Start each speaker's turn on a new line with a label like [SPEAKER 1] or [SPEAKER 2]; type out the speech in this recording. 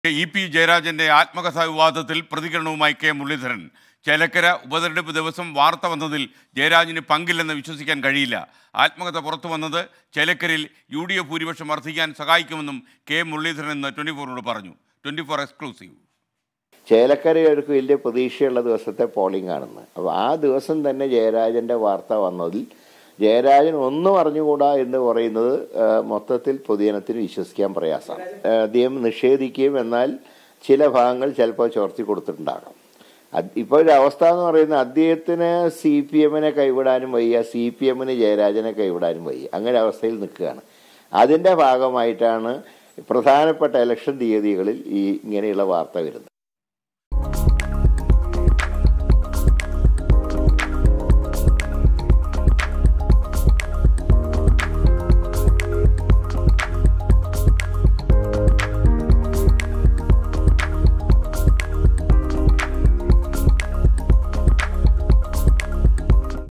[SPEAKER 1] E P ജയരാജന്റെ ആത്മകഥ വിവാദത്തിൽ പ്രതികരണവുമായി കെ മുരളീധരൻ ചേലക്കര ഉപതെരഞ്ഞെടുപ്പ് ദിവസം വാർത്ത വന്നതിൽ ജയരാജന് പങ്കില്ലെന്ന് വിശ്വസിക്കാൻ കഴിയില്ല ആത്മകഥ പുറത്തു വന്നത് ചേലക്കരയിൽ യു ഡി എഫ് ഭൂരിപക്ഷം വർദ്ധിക്കാൻ സഹായിക്കുമെന്നും കെ മുരളീധരൻ എന്ന് ട്വൻറ്റി ഫോറിനോട് പറഞ്ഞു ട്വൻറ്റി ഫോർ എക്സ്ക്ലൂസീവ്
[SPEAKER 2] ചേലക്കരയൊരു വലിയ പ്രതീക്ഷയുള്ള ദിവസത്തെ പോളിംഗ് ആണെന്ന് അപ്പോൾ ആ ദിവസം തന്നെ ജയരാജൻ്റെ വാർത്ത വന്നതിൽ ജയരാജൻ ഒന്നും അറിഞ്ഞുകൂടാ എന്ന് പറയുന്നത് ആ, മൊത്തത്തിൽ പൊതുജനത്തിന് വിശ്വസിക്കാൻ പ്രയാസമാണ് ആ, അദ്ദേഹം നിഷേധിക്കുകയും എന്നാൽ ചില ഭാഗങ്ങൾ ചിലപ്പോൾ ചോർത്തി കൊടുത്തിട്ടുണ്ടാകാം അത് ഇപ്പോൾ ഒരു അവസ്ഥ എന്ന് പറയുന്നത് അദ്ദേഹത്തിന് സി പി എമ്മിനെ കൈവിടാനും വയ്യ സി പി എമ്മിന് ജയരാജനെ കൈവിടാനും വയ്യ അങ്ങനെ അവസ്ഥയിൽ നിൽക്കുകയാണ് അതിൻ്റെ ഭാഗമായിട്ടാണ് പ്രധാനപ്പെട്ട ഇലക്ഷൻ തീയതികളിൽ ഈ ഇങ്ങനെയുള്ള വാർത്ത വരുന്നത്